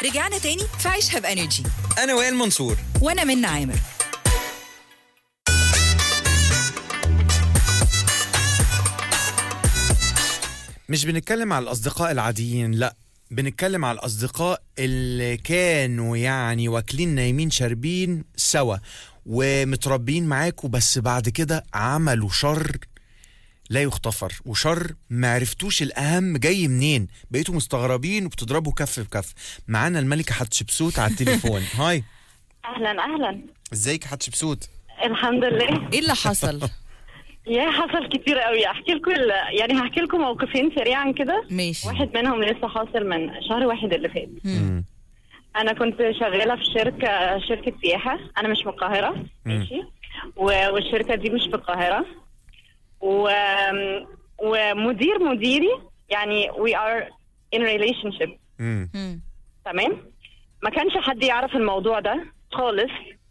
رجعنا تاني في عيشها بانرجي انا وائل منصور وانا من عامر مش بنتكلم على الاصدقاء العاديين لا بنتكلم على الاصدقاء اللي كانوا يعني واكلين نايمين شاربين سوا ومتربيين معاكوا بس بعد كده عملوا شر لا يغتفر وشر ما عرفتوش الاهم جاي منين بقيتوا مستغربين وبتضربوا كف بكف معانا الملكه حتشبسوت على التليفون هاي اهلا اهلا ازيك حتشبسوت الحمد لله ايه اللي حصل يا حصل كتير قوي احكي لكم ال- يعني هحكي لكم موقفين سريعا كده ماشي واحد منهم لسه حاصل من شهر واحد اللي فات مم. انا كنت شغاله في شركه شركه سياحه انا مش من القاهره ماشي و- والشركه دي مش في القاهره و... ومدير مديري يعني we are in relationship مم. مم. تمام ما كانش حد يعرف الموضوع ده خالص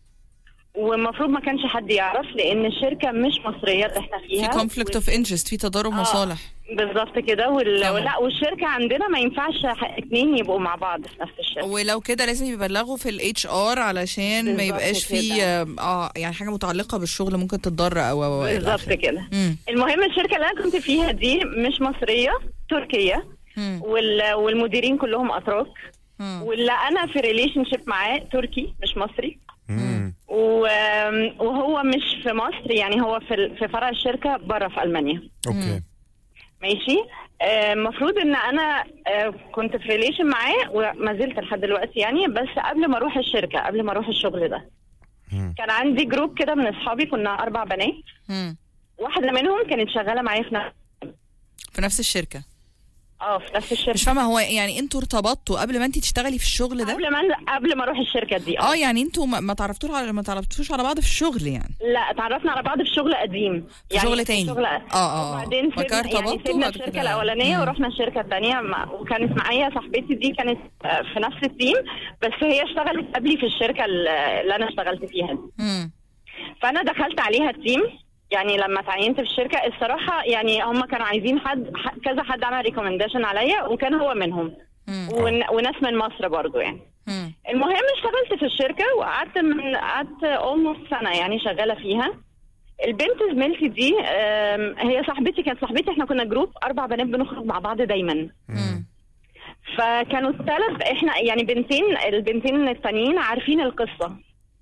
والمفروض ما كانش حد يعرف لان الشركه مش مصريه اللي احنا في فيها كونفليكت اوف انترست في تضارب مصالح بالظبط كده وال... طبعا. لا والشركه عندنا ما ينفعش ح- اتنين يبقوا مع بعض في نفس الشركه ولو كده لازم يبلغوا في الاتش ار علشان ما بالظبط يبقاش في كده. اه يعني حاجه متعلقه بالشغل ممكن تتضر او او إلى بالظبط آخره. كده مم. المهم الشركه اللي انا كنت فيها دي مش مصريه تركيه مم. وال... والمديرين كلهم اتراك مم. واللي انا في ريليشن شيب معاه تركي مش مصري مم. و... وهو مش في مصر يعني هو في ال- في فرع الشركه بره في المانيا اوكي ماشي آه، المفروض ان انا آه، كنت في ريليشن معاه وما زلت لحد دلوقتي يعني بس قبل ما اروح الشركه قبل ما اروح الشغل ده مم. كان عندي جروب كده من اصحابي كنا اربع بنات مم. واحده منهم كانت شغاله معايا في نفس في نفس الشركه اه في نفس مش الشركه فاهمه هو يعني انتوا ارتبطتوا قبل ما انت تشتغلي في الشغل ده قبل ما قبل ما اروح الشركه دي اه يعني انتوا ما ما تعرفتوش على ما تعرفتوش على بعض في الشغل يعني لا اتعرفنا على بعض في شغل قديم في شغل تاني. شغل اه، اه. وبعدين بعد كده سيبنا يعني ارتبطتوا سيبنا وبعد الشركه كده- الاولانيه مم. ورحنا الشركه الثانيه وكانت معايا صاحبتي دي كانت آه، في نفس التيم بس هي اشتغلت قبلي في الشركه اللي انا اشتغلت فيها دي مم. فانا دخلت عليها التيم يعني لما اتعينت في الشركه الصراحه يعني هم كانوا عايزين حد ح- كذا حد عمل ريكومنديشن عليا وكان هو منهم مم. ون- وناس من مصر برضو يعني مم. المهم اشتغلت في الشركه وقعدت من قعدت اولموست سنه يعني شغاله فيها البنت زميلتي دي آم، هي صاحبتي كانت صاحبتي احنا كنا جروب اربع بنات بنخرج مع بعض دايما مم. فكانوا الثلاث احنا يعني بنتين البنتين التانيين عارفين القصه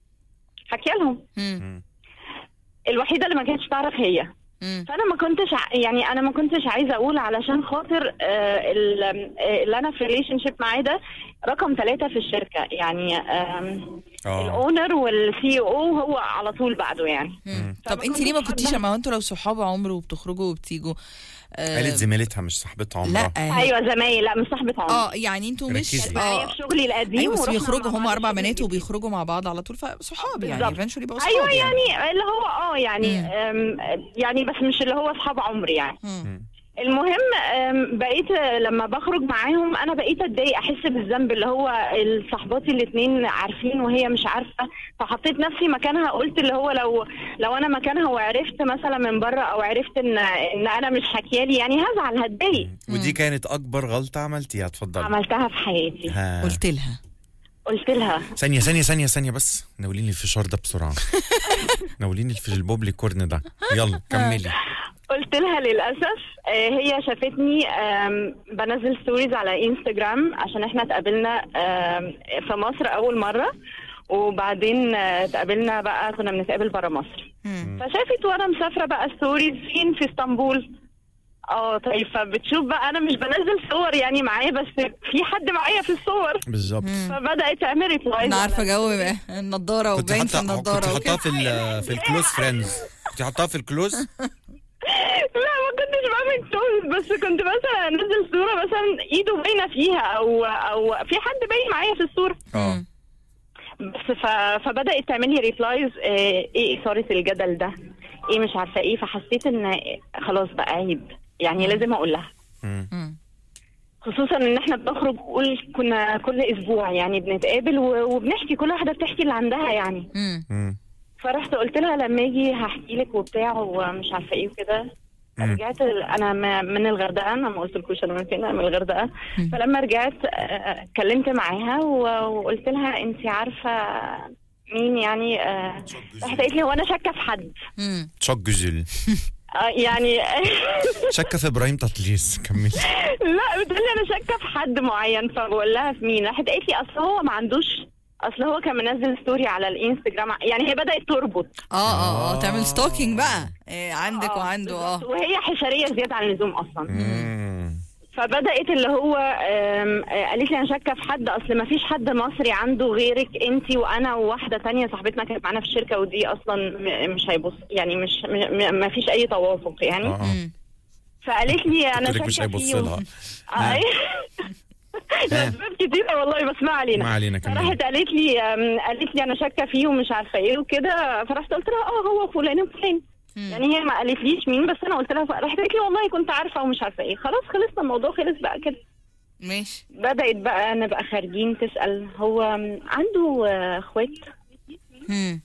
حكي لهم مم. الوحيده اللي ما كانتش تعرف هي مم. فانا ما كنتش ع- يعني انا ما كنتش عايزه اقول علشان خاطر آه، ال- آه، اللي انا في ريليشن شيب معاه ده رقم ثلاثة في الشركه يعني آم، اه الاونر والسي او هو على طول بعده يعني مم. فما طب انت ليه ما كنتش كنتيش حابة- ما هو انتوا لو صحاب عمر وبتخرجوا وبتيجوا آه، قالت زميلتها مش صاحبتها لا عمرها هي- ايوه زمايل لا مش صاحبه عمر اه يعني انتوا مش ركزي. معايا اه في شغلي القديم ايوه بس ورحنا بيخرجوا مع هم بعض اربع الشغل بنات الجديد. وبيخرجوا مع بعض على طول فصحاب يعني بالظبط. ايفنشولي بقوا ايوه صحاب يعني اللي هو اه يعني أم، يعني بس مش اللي هو اصحاب عمري يعني مم. المهم أم، بقيت لما بخرج معاهم انا بقيت اتضايق احس بالذنب اللي هو صاحباتي الاثنين عارفين وهي مش عارفه فحطيت نفسي مكانها قلت اللي هو لو لو انا مكانها وعرفت مثلا من بره او عرفت ان ان انا مش حكيالي يعني هزعل هتضايق ودي كانت اكبر غلطه عملتيها اتفضلي عملتها في حياتي ها. قلت لها قلت لها ثانية ثانية ثانية ثانية بس ناوليني الفشار ده بسرعة ناوليني الف- البوبلي كورن ده يلا كملي قلت لها للاسف آه، هي شافتني آم، بنزل ستوريز على انستجرام عشان احنا اتقابلنا آم، في مصر اول مره وبعدين آه، اتقابلنا بقى كنا بنتقابل برا مصر مم. فشافت وانا مسافره بقى ستوريز فين في اسطنبول اه طيب فبتشوف بقى انا مش بنزل صور يعني معايا بس في حد معايا في الصور بالظبط فبدات تعمل ريبلاي انا عارفه جو النضاره كنت وباين في حاطة كنت النضاره حاطاها وكده في ال في الكلوز فريندز كنت حاطاها في الكلوز لا ما كنتش بعمل توز بس كنت مثلا انزل صوره مثلا ايده باينه فيها او او في حد باين معايا في الصوره اه بس ف... فبدات تعمل لي ريبلايز ايه اثاره الجدل ده ايه مش عارفه ايه فحسيت ان خلاص بقى عيب يعني لازم اقول لها مم. مم. خصوصا ان احنا بنخرج قول كنا كل اسبوع يعني بنتقابل و- وبنحكي كل واحده بتحكي اللي عندها يعني مم. مم. فرحت قلت لها لما اجي هحكي لك وبتاع ومش عارفه ايه وكده مم. رجعت ال- انا م- من الغردقه انا ما قلتلكوش انا من فين انا من الغردقه مم. فلما رجعت آه، اتكلمت معاها و- وقلت لها انت عارفه مين يعني آه، راحت قالت لي هو انا شاكه في حد مم. شك جزل آه، يعني شك في ابراهيم تطليس كمل لا بتقول لي انا شاكه في حد معين فبقول لها في مين راحت قالت لي اصل هو ما عندوش اصل هو كان منزل ستوري على الانستجرام يعني هي بدات تربط اه اه اه آه. تعمل ستوكينج بقى إيه عندك آه، وعنده بالظبط. اه وهي حشريه زياده عن اللزوم اصلا مم. فبدات اللي هو آم، آه، قالت لي انا شاكه في حد اصل ما فيش حد مصري عنده غيرك انت وانا وواحده تانية صاحبتنا كانت معانا في الشركه ودي اصلا م- مش هيبص يعني مش ما فيش اي توافق يعني آه. مم. فقالت لي انا قلت لك شاكه مش هيبص فيه و- لها آه، اسباب كتيره والله بس ما علينا ما علينا كمل راحت قالت لي أم، قالت لي انا شاكه فيه ومش عارفه ايه وكده فرحت قلت لها اه هو فلان وفلان مم. يعني هي ما قالتليش مين بس انا قلت لها راحت قالت لي والله كنت عارفه ومش عارفه ايه خلاص خلصنا الموضوع خلص بقى كده ماشي بدات بقى نبقى خارجين تسال هو عنده آه، اخوات مم.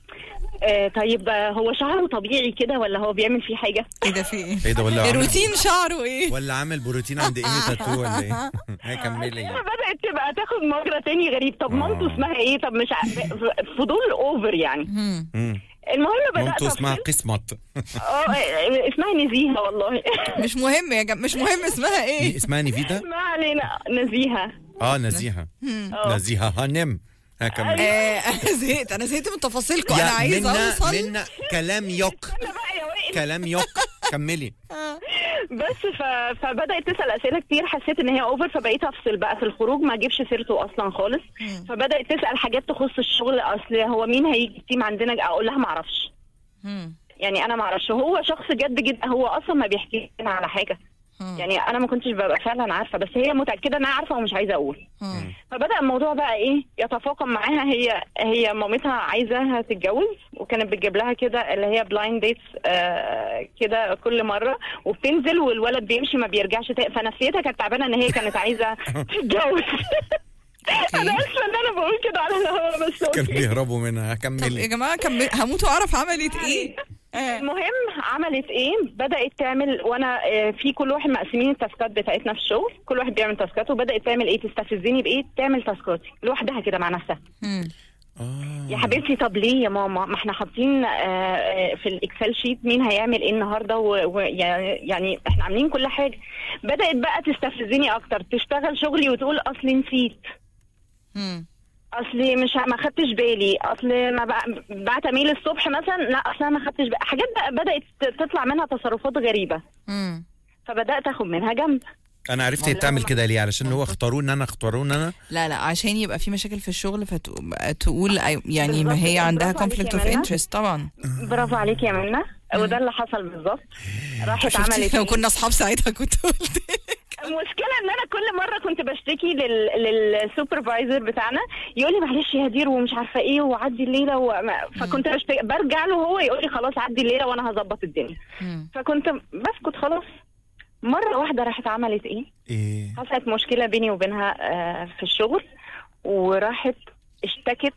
آه، طيب آه، هو شعره طبيعي كده ولا هو بيعمل فيه حاجه ايه ده في ايه ايه ده ولا عامل الروتين شعره ايه ولا عامل بروتين عند ايمي تاتو ولا ايه هي كملي بدات تبقى تاخد مجرى تاني غريب طب آه. مامته اسمها ايه طب مش عارفه فضول اوفر يعني مم. مم. المهم بدات مامته اسمها أفصل. قسمت اه اسمها نزيهه والله مش مهم يا جماعه مش مهم اسمها ايه اسمها نيفيدا ما علينا نزيهه اه نزيهه مم. آه. نزيهه هانم ها كمل آه، انا زهقت انا زهقت من تفاصيلكم انا عايزه منا اوصل منا كلام يك انا بقى يا وائل كلام يك كملي آه. بس ف... فبدات تسال اسئله كتير حسيت ان هي اوفر فبقيت افصل بقى في الخروج ما اجيبش سيرته اصلا خالص مم. فبدات تسال حاجات تخص الشغل اصل هو مين هيجي التيم عندنا اقول لها ما اعرفش مم. يعني انا ما اعرفش هو شخص جد جدا هو اصلا ما بيحكي لنا على حاجه مم. يعني انا ما كنتش ببقى فعلا عارفه بس هي متاكده ان انا عارفه ومش عايزه اقول مم. فبدا الموضوع بقى ايه يتفاقم معاها هي هي مامتها عايزاها تتجوز وكانت بتجيب لها كده اللي هي بلايند ديتس آه كده كل مره وبتنزل والولد بيمشي ما بيرجعش تاني فنفسيتها كانت تعبانه ان هي كانت عايزه تتجوز انا اسفه ان انا بقول كده على الهوا بس كانوا أوكي. بيهربوا منها طب يا كملي جماعه كمل هموت واعرف عملت ايه آه. المهم عملت ايه بدات تعمل وانا آه، في كل واحد مقسمين التاسكات بتاعتنا في الشغل كل واحد بيعمل تاسكاته وبدات تعمل ايه تستفزني بايه تعمل تاسكاتي لوحدها كده مع نفسها مم. اه يا حبيبتي طب ليه يا ماما ما احنا حاطين آه، آه، في الاكسل شيت مين هيعمل ايه النهارده ويعني احنا عاملين كل حاجه بدات بقى تستفزني اكتر تشتغل شغلي وتقول اصلي نسيت مم. اصلي مش ما خدتش بالي اصل ما بق- بعت ميل الصبح مثلا لا اصل انا ما خدتش بالي حاجات بقى بدات تطلع منها تصرفات غريبه مم. فبدات اخد منها جنب انا عرفت هي بتعمل كده ليه علشان هو اختاروه ان انا اختاروه ان انا لا لا عشان يبقى في مشاكل في الشغل فتقول يعني ما بالظبط. هي عندها برافو عليكي conflict يا of منى. interest طبعا برافو عليكي يا منى وده اللي حصل بالظبط راحت شفتي عملت لو إيه؟ كنا اصحاب ساعتها كنت قلت المشكله ان انا كل مره كنت بشتكي لل... للسوبرفايزر بتاعنا يقول لي معلش يا دير ومش عارفه ايه وعدي الليله وما... فكنت بشتكي برجع له هو يقول لي خلاص عدي الليله وانا هظبط الدنيا مم. فكنت بسكت خلاص مره واحده راحت عملت ايه ايه حصلت مشكله بيني وبينها آه، في الشغل وراحت اشتكت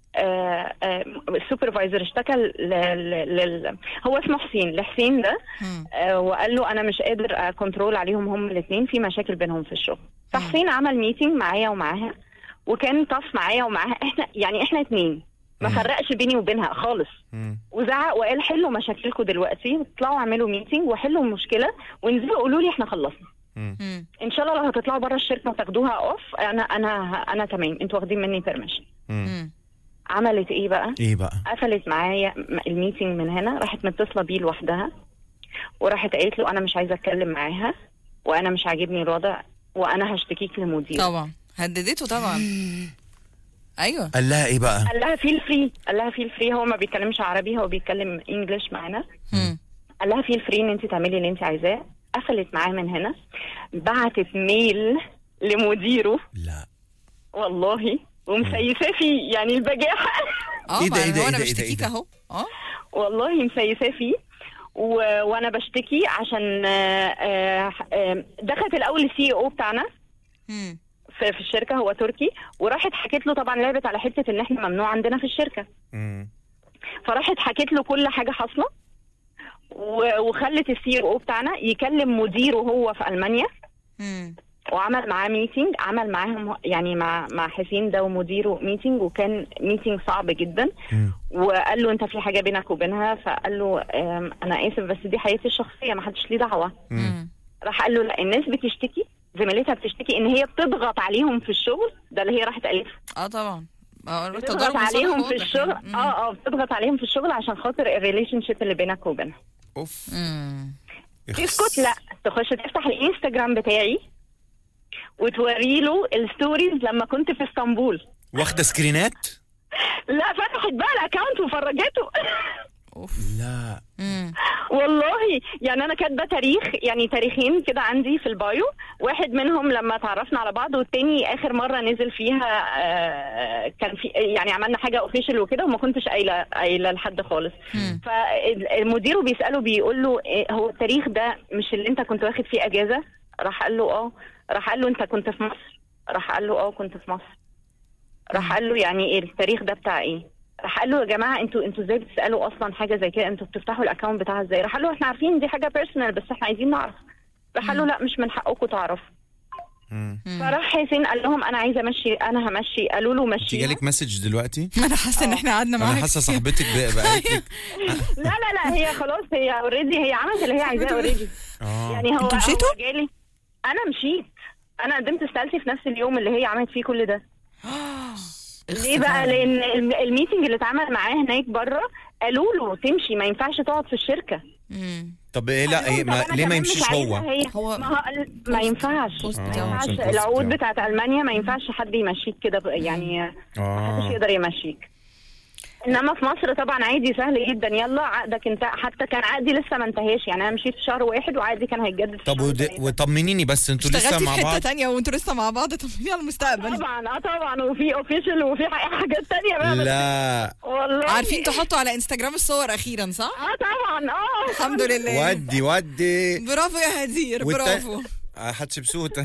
آه، آه، السوبرفايزر اشتكى ل- ل- لل... هو اسمه حسين لحسين ده مم. آه، وقال له انا مش قادر اكنترول عليهم هم الاثنين في مشاكل بينهم في الشغل فحسين عمل ميتنج معايا ومعاها وكان طف معايا ومعاها احنا يعني احنا اتنين ما مم. فرقش بيني وبينها خالص مم. وزعق وقال حلوا مشاكلكم دلوقتي اطلعوا اعملوا ميتنج وحلوا المشكله وانزلوا قولوا لي احنا خلصنا مم. مم. ان شاء الله لو هتطلعوا بره الشركه وتاخدوها اوف انا انا انا تمام انتوا واخدين مني بيرميشن مم. مم. عملت ايه بقى ايه بقى قفلت معايا م- الميتنج من هنا راحت متصله بيه لوحدها وراحت قالت له انا مش عايزه اتكلم معاها وانا مش عاجبني الوضع وانا هشتكيك لمدير طبعا هددته طبعا ايوه قال لها ايه بقى قال لها فيل فري قال لها فيل فري هو ما بيتكلمش عربي هو بيتكلم انجلش معانا مم. قال لها فيل فري ان انت تعملي اللي انت عايزاه قفلت معاه من هنا بعتت ميل لمديره لا والله ومسيساه فيه يعني البجاحه اه إيه ده، ما إيه ده، هو إيه انا ده، إيه ده، إيه بشتكيك ده؟ اهو اه والله مسيساه فيه و... وانا بشتكي عشان آه، آه، آه، دخلت الاول السي او بتاعنا مم. في, في الشركه هو تركي وراحت حكيت له طبعا لعبت على حته ان احنا ممنوع عندنا في الشركه مم. فراحت حكيت له كل حاجه حاصله و- وخلت السي او بتاعنا يكلم مديره هو في المانيا مم. وعمل معاه ميتنج عمل معاهم يعني مع مع حسين ده ومديره ميتنج وكان ميتنج صعب جدا مم. وقال له انت في حاجه بينك وبينها فقال له "أم، انا اسف بس دي حياتي الشخصيه ما حدش ليه دعوه مم. راح قال له لا الناس بتشتكي زميلتها بتشتكي ان هي بتضغط عليهم في الشغل ده اللي هي راحت قالته اه طبعا آه، بتضغط التضارب عليهم مصالح في واضح الشغل يعني. مم. اه اه بتضغط عليهم في الشغل عشان خاطر الريليشن شيب اللي بينك وبينها اوف مم. تسكت لا تخش تفتح الانستجرام بتاعي وتوري له الستوريز لما كنت في اسطنبول واخده سكرينات لا فتحت بقى الاكونت وفرجته اوف لا مم. والله يعني انا كاتبه تاريخ يعني تاريخين كده عندي في البايو واحد منهم لما تعرفنا على بعض والتاني اخر مره نزل فيها آه، كان في يعني عملنا حاجه اوفيشال وكده وما كنتش قايله قايله لحد خالص مم. فالمدير بيساله بيقول له إيه هو التاريخ ده مش اللي انت كنت واخد فيه اجازه راح قال له اه راح قال له انت كنت في مصر راح قال له اه كنت في مصر راح قال له يعني ايه التاريخ ده بتاع ايه راح قال له يا جماعه انتوا انتوا ازاي بتسالوا اصلا حاجه زي كده انتوا بتفتحوا الاكونت بتاعها ازاي راح قال له احنا عارفين دي حاجه بيرسونال بس احنا عايزين نعرف راح قال له لا مش من حقكم تعرفوا مم. مم. فراح حسين قال لهم انا عايزه امشي انا همشي قالوا له انت مشي جالك مسج دلوقتي انا حاسه ان احنا قعدنا انا معاك حاسه صاحبتك بقى بقت لك لا لا لا هي خلاص هي اوريدي هي عملت اللي هي عايزاه اوريدي اه يعني هو انتوا مشيتوا؟ هو جالي انا مشيت انا قدمت استقالتي في نفس اليوم اللي هي عملت فيه كل ده ليه بقى لان الم- الميتنج اللي اتعمل معاه هناك بره قالوا له تمشي ما ينفعش تقعد في الشركه مم. طب ايه لا قالوا إيه له ما طب أنا ليه ما كمان يمشيش مش عايزة هو هي. هو ما, هو ما ينفعش بوست آه. ما بتاعه. عشان ينفعش البوست العقود بتاعه. بتاعت المانيا ما ينفعش حد يمشيك كده ب- يعني محدش اه يقدر يمشيك انما في مصر طبعا عادي سهل جدا يلا عقدك انت حتى كان عقدي لسه ما انتهاش يعني انا مشيت في شهر واحد وعقدي كان هيتجدد في طب شهر ود- تلاتة. وطمنيني بس انتوا لسه اشتغلتي مع في حته بعض تانية وانتوا لسه مع بعض طمني على المستقبل طبعا اه طبعا وفي اوفيشال وفي ح- حاجات تانية بقى بس- لا والله عارفين تحطوا على انستجرام الصور اخيرا صح؟ اه طبعا اه الحمد لله ودي ودي برافو يا هدير والت- برافو حتشبسوت